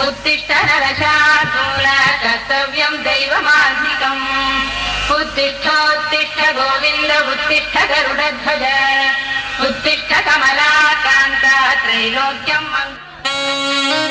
उत्तिष्ठ नरशार्दूल कर्तव्यं दैवमान्तिकम् उत्तिष्ठोत्तिष्ठ गोविन्द उत्तिष्ठ गरुडध्वज उत्तिष्ठ कमलाकान्त त्रैलोक्यं मङ्ग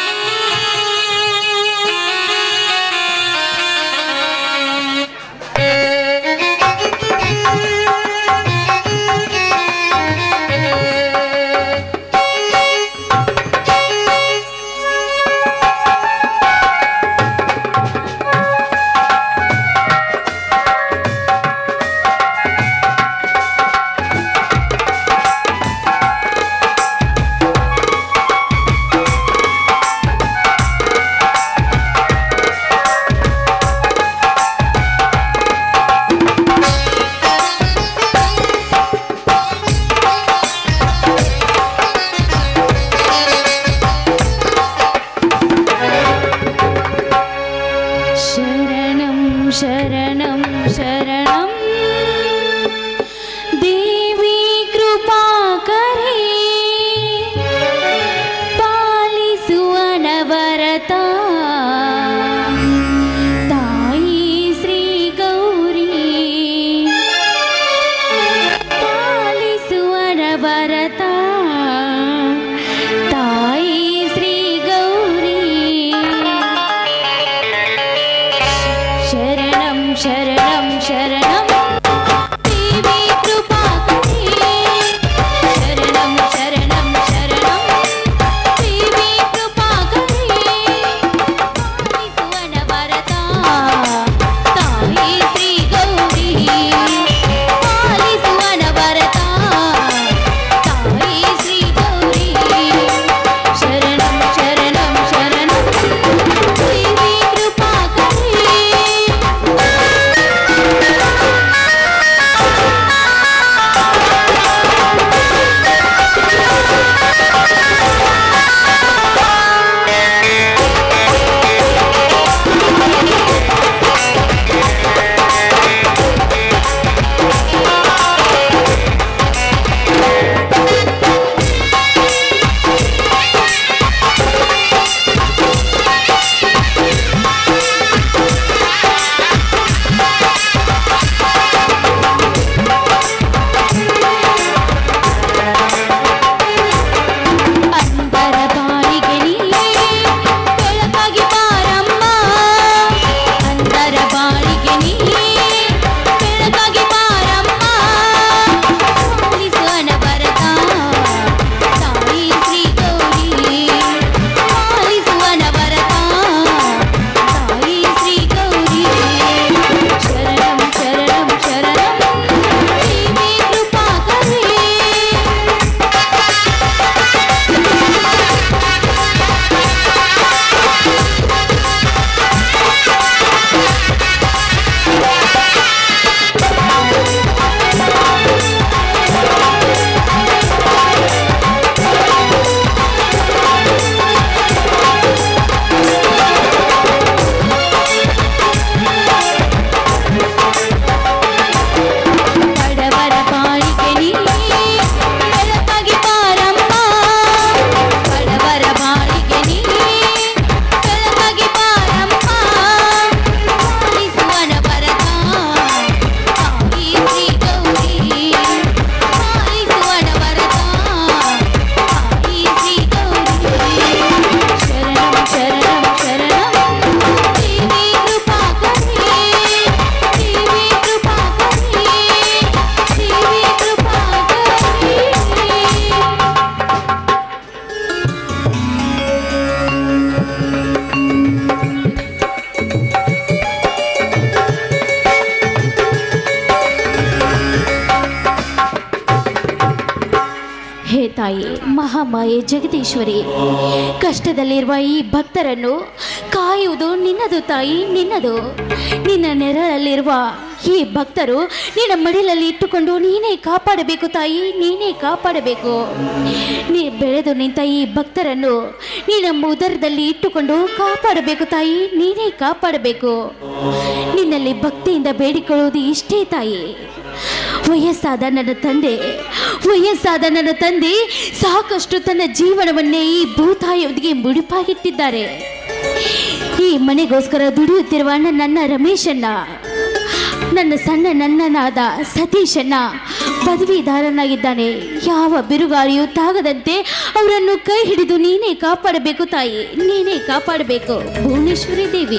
ಶರಣಂ ಶರಣಂ ಶರಣಂ ದೇವಿ ಕೃಪಾಕರೇ ಪಾಲಿಸುವನವರತ ತಾಯಿ ಶ್ರೀ ಗೌರಿ ಪಾಲಿಸುವನವರತ ತಾಯಿ ಶ್ರೀ ಗೌರಿ ಶರಣಂ ಶರಣಂ ಶರಣಂ ದೇವಿ ಕೃಪಾಕರೇ ಶರಣಂ ಶರಣಂ ಶರಣಂ ದೇವಿ ಕೃಪಾಕರೇ ಪಾಲಿಸುವನ ವರದ ತಾಯಿ ಶ್ರೀ ಗೌರಿ ಪಾಲಿಸುವನ ವರದ ತಾಯಿ ಶ್ರೀ ಗೌರಿ ಶರಣಂ ಶರಣಂ ಶರಣಂ ದೇವಿ ಕೃಪಾಕರೇ ಅಂತರ ಬಾಳಿಗೆ ನೀ ಬೆಳಕಾಗಿ ಬಾರಮ್ಮ ಅಂತರ ಬಾಳಿಗೆ ನೀ ಬೆಳಕಾಗಿ ಬಾರಮ್ಮ ಪಾಲಿಸುವನ ವರದ ತಾಯಿ ಶ್ರೀ ಗೌರಿ ಪಾಲಿಸುವನ ವರದ ತಾಯಿ ಶ್ರೀ ಗೌರಿ ಶರಣಂ ಶರಣಂ ಶರಣಂ ದೇವಿ ಕೃಪಾಕರೇ ಬಡವರ ಬಾಳಿಗೆ ನೀ ಬೆಳಕಾಗಿ ಬಾರಮ್ಮ ಬಡವರ ಬಾಳಿಗೆ ನೀ ಬೆಳಕಾಗಿ ಬಾರಮ್ಮ ಪಾಲಿಸುವನ ವರದ ತಾಯಿ ಶ್ರೀ ಗೌರಿ ಪಾಲಿಸುವನ ವರದ ತಾಯಿ ಶ್ರೀ ಗೌರಿ ಶರಣಂ ಶರಣಂ ಶರಣಂ ದೇವಿ ಕೃಪಾಕರೇ ದೇವಿ ಕೃಪಾಕರೇ ದೇವಿ ಕೃಪಾಕರೇ ಹೇ ತಾಯಿ ಮಹಾಮಾಯೆ ಜಗದೀಶ್ವರಿ ಕಷ್ಟದಲ್ಲಿರುವ ಈ ಭಕ್ತರನ್ನು ಕಾಯುವುದು ನಿನ್ನದು ತಾಯಿ ನಿನ್ನದು ನಿನ್ನ ನೆರಳಲ್ಲಿರುವ ಈ ಭಕ್ತರು ನಿನ್ನ ಮಡಿಲಲ್ಲಿ ಇಟ್ಟುಕೊಂಡು ನೀನೇ ಕಾಪಾಡಬೇಕು ತಾಯಿ ನೀನೇ ಕಾಪಾಡಬೇಕು ನೀ ಬೆಳೆದು ನಿಂತ ಈ ಭಕ್ತರನ್ನು ನಿನ್ನ ಉದರದಲ್ಲಿ ಇಟ್ಟುಕೊಂಡು ಕಾಪಾಡಬೇಕು ತಾಯಿ ನೀನೇ ಕಾಪಾಡಬೇಕು ನಿನ್ನಲ್ಲಿ ಭಕ್ತಿಯಿಂದ ಬೇಡಿಕೊಳ್ಳುವುದು ಇಷ್ಟೇ ತಾಯಿ ವಯಸ್ಸಾದ ನನ್ನ ತಂದೆ ವಯಸ್ಸಾದ ನನ್ನ ತಂದೆ ಸಾಕಷ್ಟು ತನ್ನ ಜೀವನವನ್ನೇ ಈ ಭೂತಾಯಿಯೊಂದಿಗೆ ಮುಡಿಪಾಗಿಟ್ಟಿದ್ದಾರೆ ಈ ಮನೆಗೋಸ್ಕರ ದುಡಿಯುತ್ತಿರುವ ನನ್ನ ನನ್ನ ರಮೇಶನ್ನ ನನ್ನ ಸಣ್ಣ ನನ್ನನಾದ ಸತೀಶನ್ನ ಪದವೀಧರನಾಗಿದ್ದಾನೆ ಯಾವ ಬಿರುಗಾಳಿಯೂ ತಾಗದಂತೆ ಅವರನ್ನು ಕೈ ಹಿಡಿದು ನೀನೇ ಕಾಪಾಡಬೇಕು ತಾಯಿ ನೀನೇ ಕಾಪಾಡಬೇಕು ಭುವನೇಶ್ವರಿ ದೇವಿ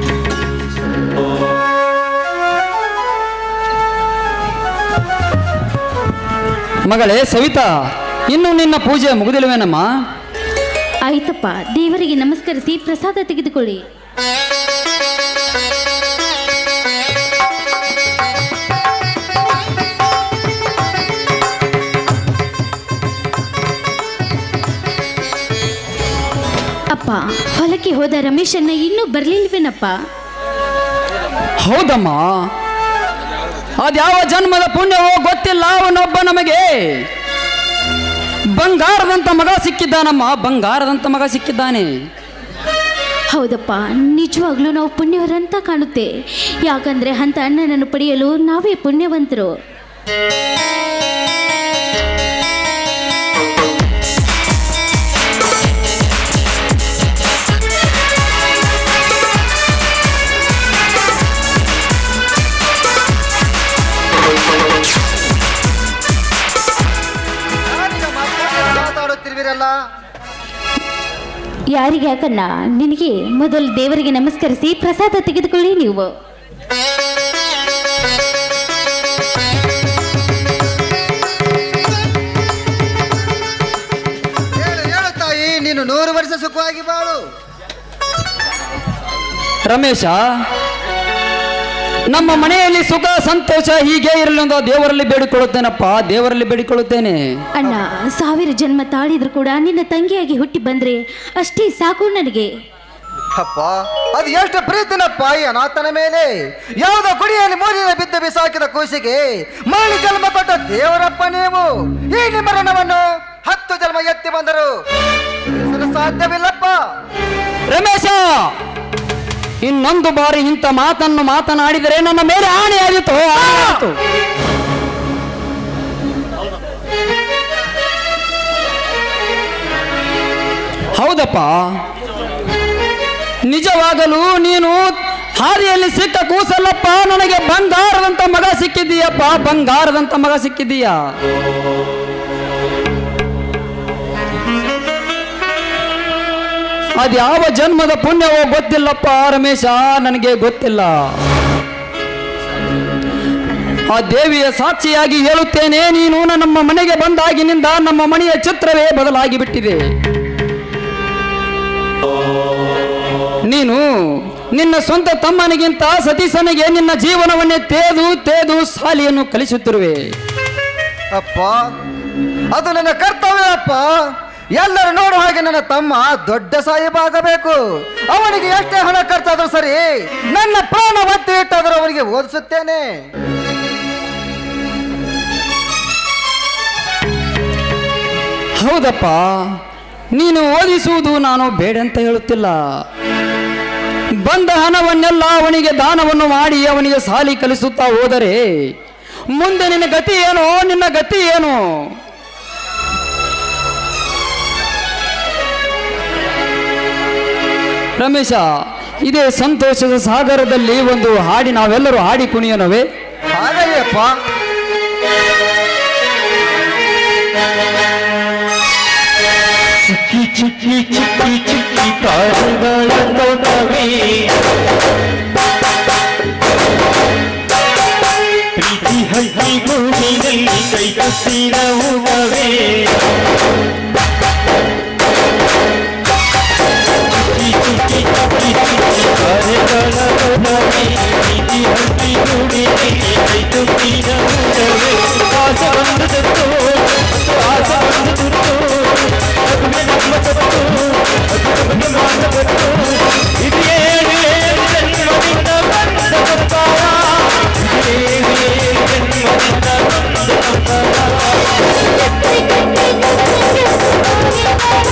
ಮಗಳೇ ಸವಿತಾ ಇನ್ನು ನಿನ್ನ ಪೂಜೆ ಮುಗಿದಿಲ್ವೇನಮ್ಮ ಆಯ್ತಪ್ಪ ದೇವರಿಗೆ ನಮಸ್ಕರಿಸಿ ಪ್ರಸಾದ ತೆಗೆದುಕೊಳ್ಳಿ ಅಪ್ಪ ಹೊಲಕ್ಕೆ ಹೋದ ರಮೇಶನ್ನ ಇನ್ನೂ ಬರ್ಲಿಲ್ವೇನಪ್ಪ ಹೌದಮ್ಮ ಅದ್ಯಾವ ಜನ್ಮದ ಪುಣ್ಯವೋ ಗೊತ್ತಿಲ್ಲ ಅವನೊಬ್ಬ ನಮಗೆ ಬಂಗಾರದಂತ ಮಗ ಸಿಕ್ಕಿದ್ದಾನಮ್ಮ ಬಂಗಾರದಂತ ಮಗ ಸಿಕ್ಕಿದ್ದಾನೆ ಹೌದಪ್ಪ ನಿಜವಾಗ್ಲೂ ನಾವು ಪುಣ್ಯವರಂತ ಕಾಣುತ್ತೆ ಯಾಕಂದ್ರೆ ಅಂತ ಅಣ್ಣನನ್ನು ಪಡೆಯಲು ನಾವೇ ಪುಣ್ಯವಂತರು ನಾನೀಗ ಮಾತಾಡಿ ಮಾತಾಡುತ್ತಿರುವಿರಲ್ಲ ಯಾರಿಗೆ ಯಾಕನ್ನ ನಿನಗೆ ಮೊದಲು ದೇವರಿಗೆ ನಮಸ್ಕರಿಸಿ ಪ್ರಸಾದ ತೆಗೆದುಕೊಳ್ಳಿ ನೀವು ಹೇಳು ಹೇಳು ತಾಯಿ ನೀನು ನೂರು ವರ್ಷ ಸುಖವಾಗಿ ಬಾಳು ರಮೇಶ ನಮ್ಮ ಮನೆಯಲ್ಲಿ ಸುಖ ಸಂತೋಷ ಹೀಗೆ ಇರಲಿ ಅಂತ ದೇವರಲ್ಲಿ ಬೇಡಿಕೊಳ್ಳುತ್ತೇನಪ್ಪ ದೇವರಲ್ಲಿ ಬೇಡಿಕೊಳ್ಳುತ್ತೇನೆ ಅಣ್ಣ ಸಾವಿರ ಜನ್ಮ ತಾಳಿದ್ರು ಕೂಡ ನಿನ್ನ ತಂಗಿಯಾಗಿ ಹುಟ್ಟಿ ಬಂದ್ರೆ ಅಷ್ಟೇ ಸಾಕು ನನಗೆ ಅಪ್ಪ ಅದು ಎಷ್ಟು ಪ್ರೀತಿನಪ್ಪ ಈ ಅನಾಥನ ಮೇಲೆ ಯಾವುದೋ ಗುಡಿಯಲ್ಲಿ ಮೂಲಿನ ಬಿದ್ದು ಬಿಸಾಕಿದ ಕೂಸಿಗೆ ಮರಳಿ ಜನ್ಮ ಕೊಟ್ಟ ದೇವರಪ್ಪ ನೀವು ಈ ನಿಮ್ಮ ಋಣವನ್ನು ಹತ್ತು ಜನ್ಮ ಎತ್ತಿ ಬಂದರು ತೀರಿಸಲು ಸಾಧ್ಯವಿಲ್ಲಪ್ಪ ರಮೇಶ ಇನ್ನೊಂದು ಬಾರಿ ಇಂಥ ಮಾತನ್ನು ಮಾತನಾಡಿದರೆ ನನ್ನ ಮೇಲೆ ಆಣೆಯಾಗಿತ್ತು ಆಣೆಯಾಗಿತ್ತು ಹೌದಪ್ಪ ನಿಜವಾಗಲೂ ನೀನು ಹಾದಿಯಲ್ಲಿ ಸಿಕ್ಕ ಕೂಸಲ್ಲಪ್ಪ ನನಗೆ ಬಂಗಾರದಂತ ಮಗ ಸಿಕ್ಕಿದ್ದೀಯಪ್ಪ ಬಂಗಾರದಂತ ಮಗ ಸಿಕ್ಕಿದ್ದೀಯಾ ಅದ್ಯಾವ ಜನ್ಮದ ಪುಣ್ಯವೋ ಗೊತ್ತಿಲ್ಲಪ್ಪ ರಮೇಶ ನನಗೆ ಗೊತ್ತಿಲ್ಲ ಆ ದೇವಿಯ ಸಾಕ್ಷಿಯಾಗಿ ಹೇಳುತ್ತೇನೆ ನೀನು ನಮ್ಮ ಮನೆಗೆ ಬಂದಾಗಿನಿಂದ ನಮ್ಮ ಮನೆಯ ಚಿತ್ರವೇ ಬದಲಾಗಿ ಬಿಟ್ಟಿದೆ ನೀನು ನಿನ್ನ ಸ್ವಂತ ತಮ್ಮನಿಗಿಂತ ಸತೀಶನಿಗೆ ನಿನ್ನ ಜೀವನವನ್ನೇ ತೇದು ತೇದು ಶಾಲೆಯನ್ನು ಕಲಿಸುತ್ತಿರುವೆ ಅಪ್ಪ ಅದು ನನ್ನ ಕರ್ತವ್ಯ ಅಪ್ಪ ಎಲ್ಲರೂ ನೋಡುವ ಹಾಗೆ ನನ್ನ ತಮ್ಮ ದೊಡ್ಡ ಸಾಹಿಬಾಗಬೇಕು ಅವನಿಗೆ ಎಷ್ಟೇ ಹಣ ಖರ್ಚಾದ್ರೂ ಸರಿ ನನ್ನ ಪ್ರಾಣ ಒತ್ತಿ ಇಟ್ಟಾದರೂ ಅವನಿಗೆ ಓದಿಸುತ್ತೇನೆ ಹೌದಪ್ಪ ನೀನು ಓದಿಸುವುದು ನಾನು ಬೇಡ ಅಂತ ಹೇಳುತ್ತಿಲ್ಲ ಬಂದ ಹಣವನ್ನೆಲ್ಲ ಅವನಿಗೆ ದಾನವನ್ನು ಮಾಡಿ ಅವನಿಗೆ ಸಾಲಿ ಕಲಿಸುತ್ತಾ ಹೋದರೆ ಮುಂದೆ ನಿನ್ನ ಗತಿ ಏನು ನಿನ್ನ ಗತಿ ಏನು ರಮೇಶ ಇದೇ ಸಂತೋಷದ ಸಾಗರದಲ್ಲಿ ಒಂದು ಹಾಡಿ ನಾವೆಲ್ಲರೂ ಹಾಡಿ ಕುಣಿಯೋಣವೇ ಹಾಗಯ್ಯಪ್ಪ ಚಿಕ್ಕಿ ಚಿಕ್ಕಿ ಚಿಕ್ಕಿ ಚಿಕ್ಕಿ ತಾರೆಗಳ ನೋಟವೇ ಪ್ರೀತಿ ಹಕ್ಕಿ ಗೂಡಿನಲ್ಲಿ ಕೈಗಸಿರ ಹೂವವೇ ಚಿಕ್ಕಿ ಚಿಕ್ಕಿ ಚಿಕ್ಕಿ ಚಿಕ್ಕಿ ತಾರೆಗಳ ನೋಟವೇ ಪ್ರೀತಿ ಹಕ್ಕಿ ಗೂಡಿನಲ್ಲಿ ಕೈಗಸಿರ ಹೂವವೇ ಆಸ ಬಂದದ್ದು ಒಂದು ಆಸ ಬಂದದ್ದು ಅದುವೇ ನಮ್ಮ ಸತ್ತು ಅದು ನಮಗೆ ಮಾತವತ್ತು ಇದು ಏಳು ಏಳು ಜನ್ಮದಿಂದ ಬಂದ ಸಂಸಾರ ಇದು ಏಳು ಏಳು ಜನ್ಮದಿಂದ ಬಂದ ಸಂಸಾರ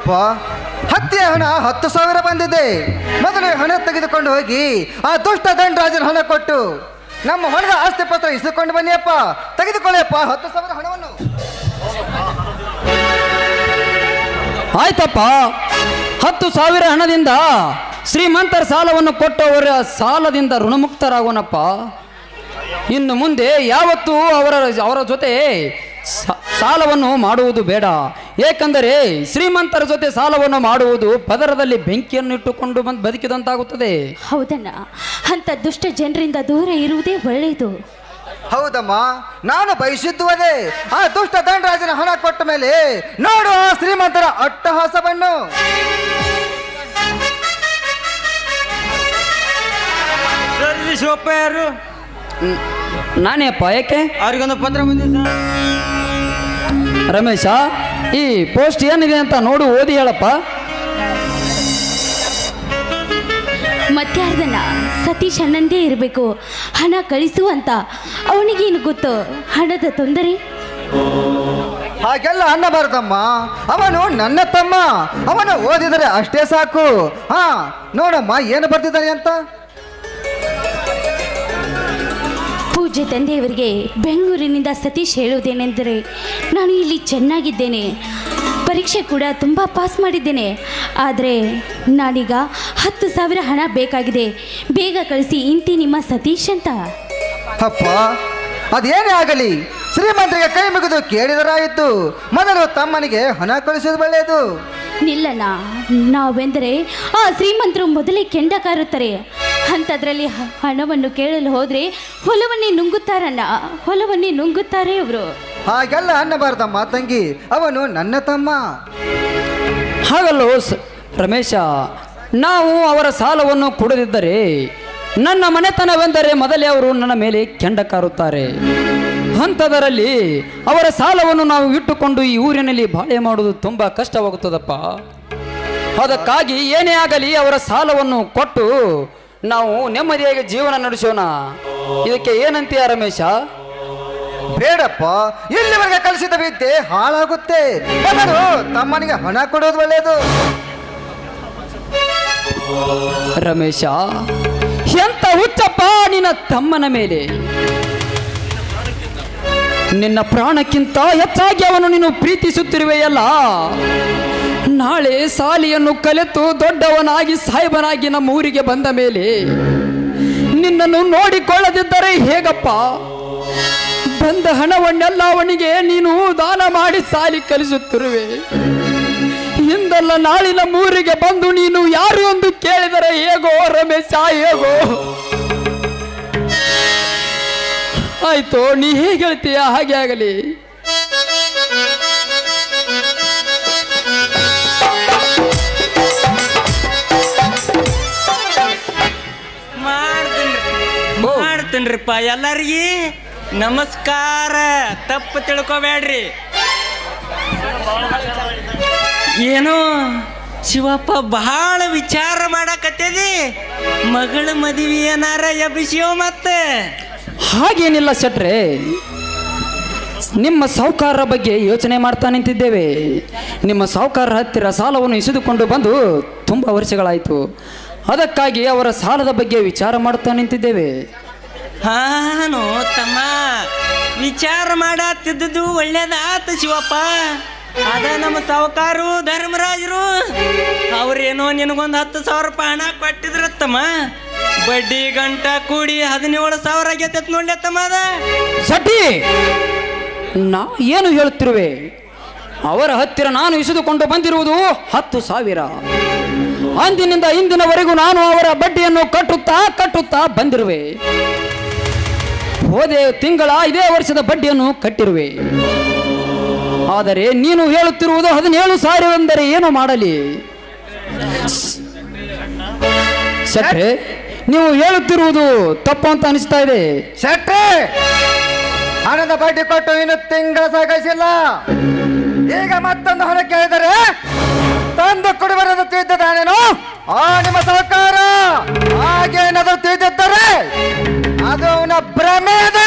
ಅಪ್ಪ ಹತ್ಯೆ ಹಣ ಹತ್ತು ಸಾವಿರ ಬಂದಿದೆ ಮೊದಲು ಹಣ ತೆಗೆದುಕೊಂಡು ಹೋಗಿ ಆ ದುಷ್ಟ ದಂಡರಾಜನ ಹಣ ಕೊಟ್ಟು ನಮ್ಮ ಹೊಣದ ಆಸ್ತಿ ಪತ್ರ ಇಸಿಕೊಂಡು ಬನ್ನಿಯಪ್ಪ ತೆಗೆದುಕೊಳ್ಳಿಯಪ್ಪ ಹತ್ತು ಸಾವಿರ ಹಣವನ್ನು ಆಯ್ತಪ್ಪ ಹತ್ತು ಸಾವಿರ ಹಣದಿಂದ ಶ್ರೀಮಂತರ ಸಾಲವನ್ನು ಕೊಟ್ಟವರ ಸಾಲದಿಂದ ಋಣಮುಕ್ತರಾಗೋಣಪ್ಪ ಇನ್ನು ಮುಂದೆ ಯಾವತ್ತೂ ಅವರ ಅವರ ಜೊತೆ ಸ- ಸಾಲವನ್ನು ಮಾಡುವುದು ಬೇಡ ಏಕೆಂದರೆ ಶ್ರೀಮಂತರ ಜೊತೆ ಸಾಲವನ್ನು ಮಾಡುವುದು ಪದರದಲ್ಲಿ ಬೆಂಕಿಯನ್ನು ಇಟ್ಟುಕೊಂಡು ಬಂದು ಬದುಕಿದಂತಾಗುತ್ತದೆ ಹೌದಣ್ಣ ಅಂಥ ದುಷ್ಟ ಜನರಿಂದ ದೂರ ಇರುವುದೇ ಒಳ್ಳೆಯದು ಹೌದಮ್ಮ ನಾನು ಬಯಸಿದ್ದು ಅದೇ ಆ ದುಷ್ಟ ದಂಡರಾಜನ ಹಣ ಕೊಟ್ಟ ಮೇಲೆ ನೋಡು ಆ ಶ್ರೀಮಂತರ ಅಟ್ಟಹಾಸವನ್ನು ಸರ್ ಇಲ್ಲಿ ಶಿವಪ್ಪ ಯಾರು ನ್- ನಾನೇ ಅಪ್ಪ ಯಾಕೆ ಅವ್ರಿಗೊಂದು ಪತ್ರ ಬಂದಿದೆ ಸರ್ ರಮೇಶ ಈ ಪೋಸ್ಟ್ ಏನಿದೆ ಅಂತ ನೋಡು ಓದಿ ಹೇಳಪ್ಪ ಮತ್ಯಾರ್ದನ ಸತೀಶ್ ಅಣ್ಣಂದೇ ಇರಬೇಕು ಹಣ ಕಳಿಸು ಅಂತ ಅವನಿಗೇನು ಗೊತ್ತು ಹಣದ ತೊಂದರೆ ಹಾಗೆಲ್ಲ ಅನ್ನಬಾರದಮ್ಮ ಅವನು ನನ್ನ ತಮ್ಮ ಅವನು ಓದಿದರೆ ಅಷ್ಟೇ ಸಾಕು ಹಾ ನೋಡಮ್ಮ ಏನು ಬರ್ತಿದ್ದಾನೆ ಅಂತ ಪೂಜ್ಯ ತಂದೆಯವರಿಗೆ ಬೆಂಗಳೂರಿನಿಂದ ಸತೀಶ್ ಹೇಳುವುದೇನೆಂದರೆ ನಾನು ಇಲ್ಲಿ ಚೆನ್ನಾಗಿದ್ದೇನೆ ಪರೀಕ್ಷೆ ಕೂಡ ತುಂಬ ಪಾಸ್ ಮಾಡಿದ್ದೇನೆ ಆದರೆ ನಾನೀಗ ಹತ್ತು ಸಾವಿರ ಹಣ ಬೇಕಾಗಿದೆ ಬೇಗ ಕಳಿಸಿ ಇಂತಿ ನಿಮ್ಮ ಸತೀಶ್ ಅಂತ ಅಪ್ಪ ಅದೇನೇ ಆಗಲಿ ಶ್ರೀಮಂತರಿಗೆ ಕೈ ಮುಗಿದು ಕೇಳಿದರಾಯಿತು ಮೊದಲು ತಮ್ಮನಿಗೆ ಹಣ ಕಳಿಸೋದು ಒಳ್ಳೆಯದು ನಿಲ್ಲಣ್ಣ ನಾವೆಂದರೆ ಆ ಶ್ರೀಮಂತರು ಮೊದಲೇ ಕೆಂಡ ಕಾರುತ್ತಾರೆ ಅಂಥದ್ರಲ್ಲಿ ಹ- ಹಣವನ್ನು ಕೇಳಲು ಹೋದರೆ ಹೊಲವನ್ನೇ ನುಂಗುತ್ತಾರಣ್ಣ ಹೊಲವನ್ನೇ ನುಂಗುತ್ತಾರೆ ಅವರು ಹಾಗೆಲ್ಲ ಅನ್ನಬಾರ್ದಮ್ಮ ತಂಗಿ ಅವನು ನನ್ನ ತಮ್ಮ ಹಾಗಲ್ಲೋ ಸ- ರಮೇಶ ನಾವು ಅವರ ಸಾಲವನ್ನು ಕೊಡದಿದ್ದರೆ ನನ್ನ ಮನೆತನವೆಂದರೆ ಮೊದಲೇ ಅವರು ನನ್ನ ಮೇಲೆ ಕೆಂಡ ಕಾರುತ್ತಾರೆ ಅಂಥದರಲ್ಲಿ ಅವರ ಸಾಲವನ್ನು ನಾವು ಇಟ್ಟುಕೊಂಡು ಈ ಊರಿನಲ್ಲಿ ಬಾಳೆ ಮಾಡುವುದು ತುಂಬ ಕಷ್ಟವಾಗುತ್ತದಪ್ಪ ಅದಕ್ಕಾಗಿ ಏನೇ ಆಗಲಿ ಅವರ ಸಾಲವನ್ನು ಕೊಟ್ಟು ನಾವು ನೆಮ್ಮದಿಯಾಗಿ ಜೀವನ ನಡೆಸೋಣ ಇದಕ್ಕೆ ಏನಂತೀಯ ರಮೇಶ ಬೇಡಪ್ಪ ಇಲ್ಲಿವರೆಗೆ ಕಲಿಸಿದ ವಿದ್ಯೆ ಹಾಳಾಗುತ್ತೆ ಮೊದಲು ತಮ್ಮನಿಗೆ ಹಣ ಕೊಡೋದು ಒಳ್ಳೆಯದು ರಮೇಶ ಎಂತ ಹುಚ್ಚಪ್ಪ ನಿನ್ನ ತಮ್ಮನ ಮೇಲೆ ನಿನ್ನ ಪ್ರಾಣಕ್ಕಿಂತ ಹೆಚ್ಚಾಗಿ ಅವನು ನೀನು ಪ್ರೀತಿಸುತ್ತಿರುವೆಯಲ್ಲ ನಾಳೆ ಸಾಲಿಯನ್ನು ಕಲಿತು ದೊಡ್ಡವನಾಗಿ ಸಾಹೇಬನಾಗಿ ನಮ್ಮ ಊರಿಗೆ ಬಂದ ಮೇಲೆ ನಿನ್ನನ್ನು ನೋಡಿಕೊಳ್ಳದಿದ್ದರೆ ಹೇಗಪ್ಪ ಬಂದ ಹಣವನ್ನೆಲ್ಲ ಅವನಿಗೆ ನೀನು ದಾನ ಮಾಡಿ ಸಾಲಿ ಕಲಿಸುತ್ತಿರುವೆ ಇಂದಲ್ಲ ನಾಳಿನ ಮೂರಿಗೆ ಬಂದು ನೀನು ಯಾರು ಎಂದು ಕೇಳಿದರೆ ಹೇಗೋ ರಮೇಶ ಹೇಗೋ ಆಯ್ತು ನೀ ಹೇಗೆ ಹೇಳ್ತೀಯ ಹಾಗೆ ಆಗಲಿ ಮಾಡ್ತೀನಿ ಮಾಡ್ತೀನ್ರಿಪ್ಪ ಎಲ್ಲರಿಗೆ ನಮಸ್ಕಾರ ತಪ್ಪು ತಿಳ್ಕೊಬೇಡ್ರಿ ಏನು ಶಿವಪ್ಪ ಬಹಳ ವಿಚಾರ ಮಾಡಕತ್ತದಿ ಮಗಳ ಮದುವೆ ಏನಾರ ಎಬ್ಬಿಸಿಯೋ ಮತ್ತೆ ಹಾಗೇನಿಲ್ಲ ಶೆಟ್ರೆ ನಿಮ್ಮ ಸಾಹುಕಾರರ ಬಗ್ಗೆ ಯೋಚನೆ ಮಾಡ್ತಾ ನಿಂತಿದ್ದೇವೆ ನಿಮ್ಮ ಸಾಹುಕಾರರ ಹತ್ತಿರ ಸಾಲವನ್ನು ಇಸಿದುಕೊಂಡು ಬಂದು ತುಂಬ ವರ್ಷಗಳಾಯಿತು ಅದಕ್ಕಾಗಿ ಅವರ ಸಾಲದ ಬಗ್ಗೆ ವಿಚಾರ ಮಾಡುತ್ತಾ ನಿಂತಿದ್ದೇವೆ ಹಾನು ತಮ್ಮ ವಿಚಾರ ಮಾಡತ್ತಿದ್ದು ಒಳ್ಳೇದಾತ ಶಿವಪ್ಪ ಅದ ನಮ್ಮ ಸಾವುಕಾರು ಧರ್ಮರಾಜರು ಅವ್ರೇನೋ ನಿನಗೊಂದು ಹತ್ತು ಸಾವಿರ ರೂಪಾಯಿ ಹಣ ಕೊಟ್ಟಿದ್ರತ್ತಮ್ಮ ಬಡ್ಡಿ ಗಂಟ ಕೂಡಿ ಹದಿನೇಳು ಸಾವಿರ ಆಗೈತೆ ನೋಡ್ಲಿ ತಮ್ಮ ಅದ ಶೆಟ್ಟಿ ನಾ ಏನು ಹೇಳುತ್ತಿರುವೆ ಅವರ ಹತ್ತಿರ ನಾನು ಇಸಿದುಕೊಂಡು ಬಂದಿರುವುದು ಹತ್ತು ಸಾವಿರ ಅಂದಿನಿಂದ ಇಂದಿನವರೆಗೂ ನಾನು ಅವರ ಬಡ್ಡಿಯನ್ನು ಕಟ್ಟುತ್ತಾ ಕಟ್ಟುತ್ತಾ ಬಂದಿರುವೆ ಹೋದೆ ತಿಂಗಳ ಇದೇ ವರ್ಷದ ಬಡ್ಡಿಯನ್ನು ಕಟ್ಟಿರುವೆ ಆದರೆ ನೀನು ಹೇಳುತ್ತಿರುವುದು ಹದಿನೇಳು ಸಾವಿರವೆಂದರೆ ಏನು ಮಾಡಲಿ ಶೆಟ್ರೆ ನೀವು ಹೇಳುತ್ತಿರುವುದು ತಪ್ಪು ಅಂತ ಅನಿಸ್ತಾ ಇದೆ ಶೆಟ್ಟಿ ಹಣದ ಬಡ್ಡಿ ಕೊಟ್ಟು ಇನ್ನು ತಿಂಗಳ ಸಾಗಿಸಿಲ್ಲ ಈಗ ಮತ್ತೊಂದು ಹಣ ಕೇಳಿದರೆ ತಂದು ಕೊಡುವರೆಂದು ತಿಳಿದಿದ್ದಾನೇನು ಆ ನಿಮ್ಮ ಸಹಕಾರ ಹಾಗೇನಾದರೂ ತಿಳಿದಿದ್ದರೆ ಅದು ಅವನ ಭ್ರಮೆದ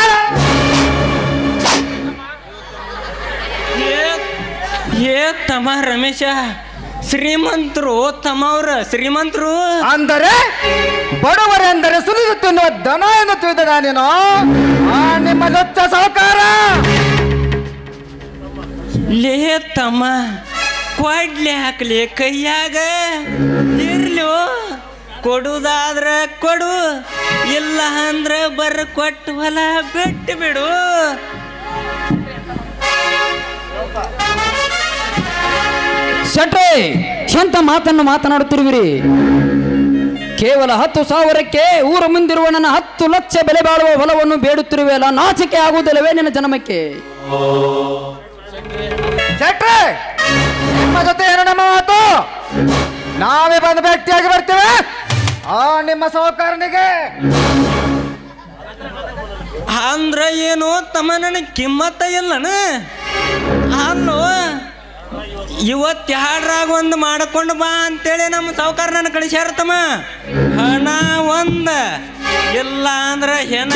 ಏ- ಏ ತಮ್ಮ ರಮೇಶ ಶ್ರೀಮಂತರು ತಮ್ಮವ್ರ ಶ್ರೀಮಂತರು ಅಂದರೆ ಬಡವರೆಂದರೆ ಸುಲಿದು ತಿನ್ನುವ ದನ ಎಂದು ತಿಳಿದ ನಾನೇನು ಆ ನಿಮ್ಮ ಲೊಚ್ಚ ಸಾಹುಕಾರ ಲೇ ತಮ್ಮ ಕೊಡ್ಲಿ ಹಾಕ್ಲಿ ಕೈಯಾಗ ಇರ್ಲು ಕೊಡುದಾದ್ರ ಕೊಡು ಇಲ್ಲ ಅಂದ್ರ ಬರ ಕೊಟ್ಟು ಹೊಲ ಬಿಟ್ಟು ಬಿಡು ಶೆಟ್ರೆ ಎಂತ ಮಾತನ್ನು ಮಾತನಾಡುತ್ತಿರುವಿರಿ ಕೇವಲ ಹತ್ತು ಸಾವಿರಕ್ಕೆ ಊರ ಮುಂದಿರುವ ನನ್ನ ಹತ್ತು ಲಕ್ಷ ಬೆಲೆ ಬಾಳುವ ಹೊಲವನ್ನು ಬೇಡುತ್ತಿರುವೆಯಲ್ಲ ನಾಚಿಕೆ ಆಗುವುದಿಲ್ಲವೇ ನಿನ್ನ ಜನ್ಮಕ್ಕೆ ಶೆಟ್ರೆ ನಿಮ್ಮ ಜೊತೆ ಏನು ನಮ್ಮ ಮಾತು ನಾವೇ ಬಂದು ಭೇಟಿಯಾಗಿ ಬರ್ತೇವೆ ಆ ನಿಮ್ಮ ಸಾಹುಕಾರನಿಗೆ ಅಂದ್ರ ಏನು ತಮ್ಮ ನನಗೆ ಕಿಮ್ಮತ್ತ ಇಲ್ಲನ ಅಲ್ಲೋ ಇವತ್ತು ಯಾಡ್ರಾಗ ಒಂದು ಮಾಡ್ಕೊಂಡು ಬಾ ಅಂತೇಳಿ ನಮ್ಮ ಸಾವುಕಾರ ನನ್ನ ಕಳಿಸ್ಯಾರ ತಮ್ಮ ಹಣ ಒಂದ ಇಲ್ಲ ಅಂದ್ರ ಹೆಣ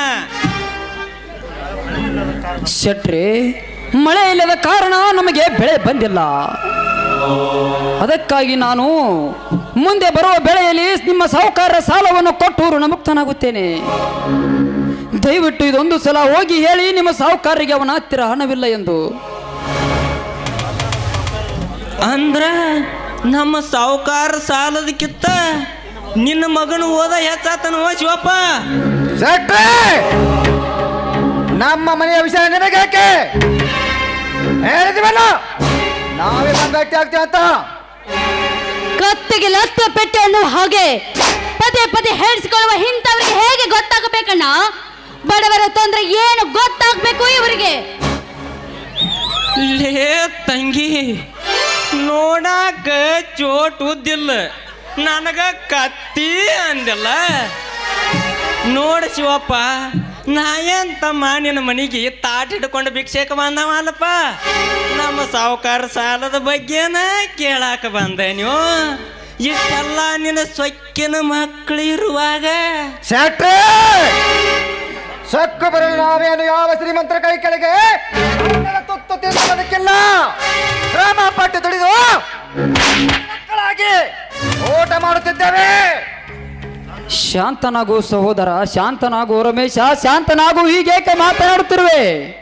ಶೆಟ್ರೆ ಮಳೆ ಇಲ್ಲದ ಕಾರಣ ನಮಗೆ ಬೆಳೆ ಬಂದಿಲ್ಲ ಅದಕ್ಕಾಗಿ ನಾನು ಮುಂದೆ ಬರುವ ಬೆಳೆಯಲ್ಲಿ ನಿಮ್ಮ ಸಾಹುಕಾರರ ಸಾಲವನ್ನು ಕೊಟ್ಟು ಋಣಮುಕ್ತನಾಗುತ್ತೇನೆ ದಯವಿಟ್ಟು ಇದೊಂದು ಸಲ ಹೋಗಿ ಹೇಳಿ ನಿಮ್ಮ ಸಾಹುಕಾರರಿಗೆ ಅವನ ಹತ್ತಿರ ಹಣವಿಲ್ಲ ಎಂದು ಅಂದ್ರ ನಮ್ಮ ಸಾವುಕಾರ ಸಾಲದಕ್ಕಿಂತ ನಿನ್ನ ಮಗನು ಓದ ಹೆಚ್ಚಾತನವ ಶಿವಪ್ಪ ಶೆಟ್ರೆ ನಮ್ಮ ಮನೆಯ ವಿಷಯ ನಿನಗೆ ಯಾಕೆ ಹೇಳಿದಿವಲ್ಲ ನಾವೇ ಬಂದು ಭೇಟಿ ಆಗ್ತೀವಿ ಅಂತ ಕತ್ತಿಗೆ ಲತ್ತ ಪೆಟ್ಟೆ ಅನ್ನುವ ಹಾಗೆ ಪದೇ ಪದೇ ಹೇಳಿಸಿಕೊಳ್ಳುವ ಇಂಥವರಿಗೆ ಹೇಗೆ ಗೊತ್ತಾಗಬೇಕಣ್ಣ ಬಡವರ ತೊಂದರೆ ಏನು ಗೊತ್ತಾಗಬೇಕು ಇವರಿಗೆ ಲೇ ತಂಗಿ ನೋಡಾಕ ಚೋಟ್ ಉದ್ದಿಲ್ಲ ನನಗ ಕತ್ತಿ ಅಂದಿಲ್ಲ ನೋಡ ಶಿವಪ್ಪ ನಾ ಏನ್ ತಮ್ಮ ನಿನ್ನ ಮನೆಗೆ ತಾಟ್ ಹಿಡ್ಕೊಂಡು ಭಿಕ್ಷೆಕ ಬಂದವಲ್ಲಪ್ಪ ನಮ್ಮ ಸಾವುಕಾರ ಸಾಲದ ಬಗ್ಗೆನ ಕೇಳಾಕ ಬಂದೆ ನೀವು ಇಷ್ಟೆಲ್ಲ ನಿನ್ನ ಸೊಕ್ಕಿನ ಮಕ್ಕಳು ಇರುವಾಗ ಶೆಟ್ರೆ ಸಕ್ಕು ಬರಲು ನಾವೇನು ಯಾವ ಶ್ರೀಮಂತರ ಕೈ ಕೆಳಗೆ ಅನ್ನದ ತುತ್ತು ತಿನ್ನುವುದಕ್ಕಿಲ್ಲ ಶ್ರಮ ಪಟ್ಟು ದುಡಿದು ಮಕ್ಕಳಾಗಿ ಊಟ ಮಾಡುತ್ತಿದ್ದೇವೆ ಶಾಂತನಾಗು ಸಹೋದರ ಶಾಂತನಾಗು ರಮೇಶ ಶಾಂತನಾಗು ಹೀಗೇಕೆ ಮಾತನಾಡುತ್ತಿರುವೆ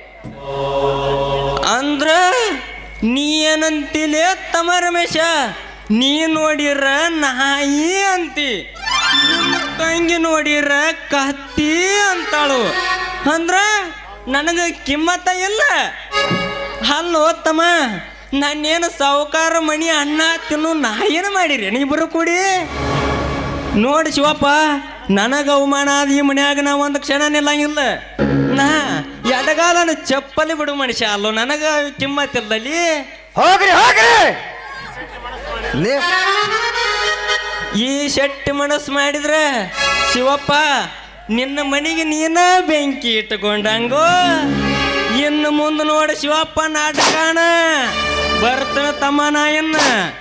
ಅಂದ್ರ ನೀ ಏನಂತಿಲೆ ತಮ್ಮ ರಮೇಶ ನೀ ನೋಡಿರ ನಾಯಿ ಅಂತಿ ನಿಮ್ಮ ತಂಗಿ ನೋಡಿರ ಕತ್ತಿ ಅಂತಾಳು ಅಂದ್ರ ನನಗೆ ಕಿಮ್ಮತ್ತ ಇಲ್ಲ ಅಲ್ಲೋ ತಮ್ಮ ನಾನೇನು ಸಾವುಕಾರ ಮಣಿ ಅನ್ನ ತಿನ್ನು ನಾಯಿನ ಮಾಡಿರಿ ನೀವಿಬ್ಬರು ಕೂಡಿ ನೋಡಿ ಶಿವಪ್ಪ ನನಗ ಅವಮಾನ ಆದ ಈ ಮನ್ಯಾಗ ನಾ ಒಂದು ಕ್ಷಣ ನಿಲ್ಲಂಗಿಲ್ಲ ನಾ ಎಡಗಾಲನ ಚಪ್ಪಲಿ ಬಿಡು ಮನುಷ್ಯ ಅಲ್ಲೋ ನನಗ ಕಿಮ್ಮತ್ತಿಲ್ಲಲ್ಲಿ ಹೋಗ್ರಿ ಹೋಗ್ರಿ ನೀವ್ ಈ ಶೆಟ್ಟಿ ಮನಸ್ಸು ಮಾಡಿದ್ರೆ ಶಿವಪ್ಪ ನಿನ್ನ ಮನೆಗೆ ನೀನ ಬೆಂಕಿ ಇಟ್ಟುಕೊಂಡಂಗೋ ಇನ್ನು ಮುಂದೆ ನೋಡ ಶಿವಪ್ಪ ನಾಟಕಾಣ ಬರ್ತಾನ ತಮ್ಮ ನಾಯನ್ನ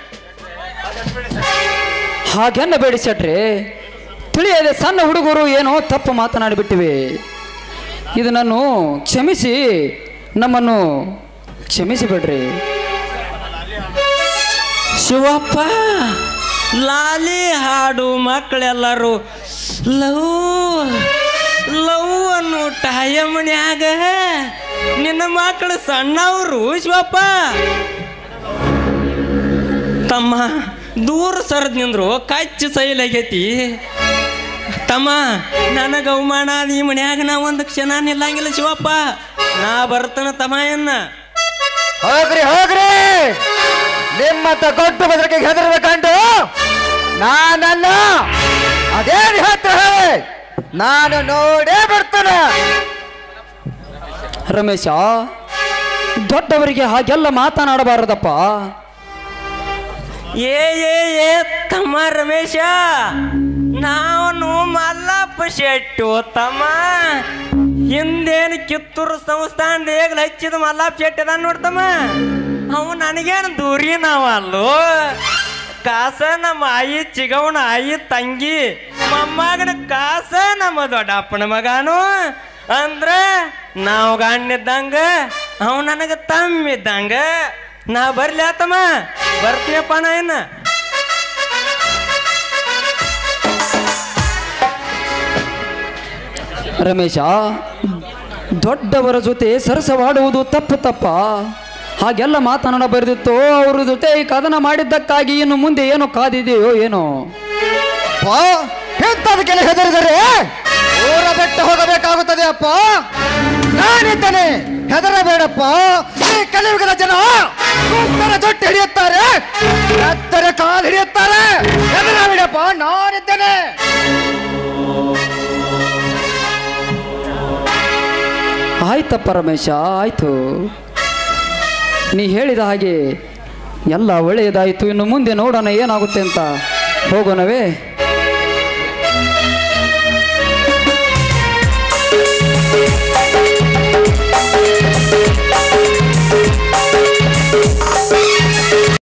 ಹಾಗೆನ್ನ ಬೇಡಿ ಶೆಟ್ರೆ ತಿಳಿಯದೆ ಸಣ್ಣ ಹುಡುಗರು ಏನೋ ತಪ್ಪು ಮಾತನಾಡಿಬಿಟ್ಟಿವೆ ಇದನ್ನು ಕ್ಷಮಿಸಿ ನಮ್ಮನ್ನು ಕ್ಷಮಿಸಿ ಬಿಡ್ರಿ ಶಿವಪ್ಪ ಲಾಲಿ ಹಾಡು ಮಕ್ಕಳೆಲ್ಲರೂ ಲವ್ ಲವ್ ಅನ್ನೋ ಟೈಮನ್ಯಾಗ ನಿನ್ನ ಮಕ್ಕಳು ಸಣ್ಣವರು ಶಿವಪ್ಪ ತಮ್ಮ ದೂರ ಸರದ್ ನಿಂದ್ರು ಕಚ್ಚಿ ಸೈಲಾಗೈತಿ ತಮ್ಮ ನನಗ ಅವಮಾನ ಆದ ಈ ಮನ್ಯಾಗ ನಾ ಒಂದು ಕ್ಷಣ ನಿಲ್ಲಂಗಿಲ್ಲ ಶಿವಪ್ಪ ನಾ ಬರ್ತಾನ ತಮ್ಮಯ್ಯನ್ನ ಹೋಗ್ರಿ ಹೋಗ್ರಿ ನಿಮ್ಮಂತ ಕೊಟ್ಟು ಬದಲಿಗೆ ಹೆದರದ ಕಂಡು ನಾನಲ್ಲ ಅದೇನು ಹತ್ರ ನಾನು ನೋಡೇ ಬರ್ತಾನೆ ರಮೇಶ ದೊಡ್ಡವರಿಗೆ ಹಾಗೆಲ್ಲ ಮಾತನಾಡಬಾರದಪ್ಪ ಏ ಏ ಏ ತಮ್ಮ ರಮೇಶ ನಾನು ಮಲ್ಲಪ್ಪ ಶೆಟ್ಟು ತಮ್ಮ ಹಿಂದೇನು ಕಿತ್ತೂರು ಸಂಸ್ಥಾನದ ಏಗ್ಲ ಹಚ್ಚಿದ ಮಲ್ಲಪ್ಪ ಶೆಟ್ಟಿ ಅದ ನೋಡ್ತಮ್ಮ ಅವು ನನಗೇನು ದೂರಿ ನಾವಲ್ಲೋ ಕಾಸ ನಮ್ಮ ಆಯಿ ಚಿಗವನ ಆಯಿ ತಂಗಿ ಮೊಮ್ಮಗನ ಕಾಸ ನಮ್ಮ ದೊಡ್ಡಪ್ಪನ ಮಗನು ಅಂದ್ರ ನಾವು ಗಣ್ಣಿದ್ದಂಗ ಅವ ನನಗೆ ತಮ್ಮಿದ್ದಂಗ ನಾ ಬರ್ಲಿ ಆತಮ್ಮ ಬರ್ತೀನಪ್ಪ ನಾ ಏನ ರಮೇಶ ದೊಡ್ಡವರ ಜೊತೆ ಸರಸವಾಡುವುದು ತಪ್ಪು ತಪ್ಪ ಹಾಗೆಲ್ಲ ಮಾತನಾಡ ಬರೆದಿತ್ತು ಅವ್ರ ಜೊತೆ ಈ ಕದನ ಮಾಡಿದ್ದಕ್ಕಾಗಿ ಇನ್ನು ಮುಂದೆ ಏನು ಕಾದಿದೆಯೋ ಏನೋ ಅಪ್ಪ ಎಂತದಕ್ಕೆಲ್ಲ ಹೆದರಿದರೆ ಊರ ಬಿಟ್ಟು ಹೋಗಬೇಕಾಗುತ್ತದೆ ಅಪ್ಪ ನಾನಿದ್ದೇನೆ ಹೆದರಬೇಡಪ್ಪ ಈ ಕಲಿಯುಗದ ಜನ ಕೂಗ್ತಾರೆ ಜೊಟ್ಟು ಹಿಡಿಯುತ್ತಾರೆ ಎತ್ತರ ಕಾಲು ಹಿಡಿಯುತ್ತಾರೆ ಹೆದರಬೇಡಪ್ಪ ನಾನಿದ್ದೇನೆ ಆಯ್ತಪ್ಪ ರಮೇಶ ಆಯ್ತು ನೀ ಹೇಳಿದ ಹಾಗೆ ಎಲ್ಲ ಒಳ್ಳೆಯದಾಯಿತು ಇನ್ನು ಮುಂದೆ ನೋಡೋಣ ಏನಾಗುತ್ತೆ ಅಂತ ಹೋಗೋಣವೇ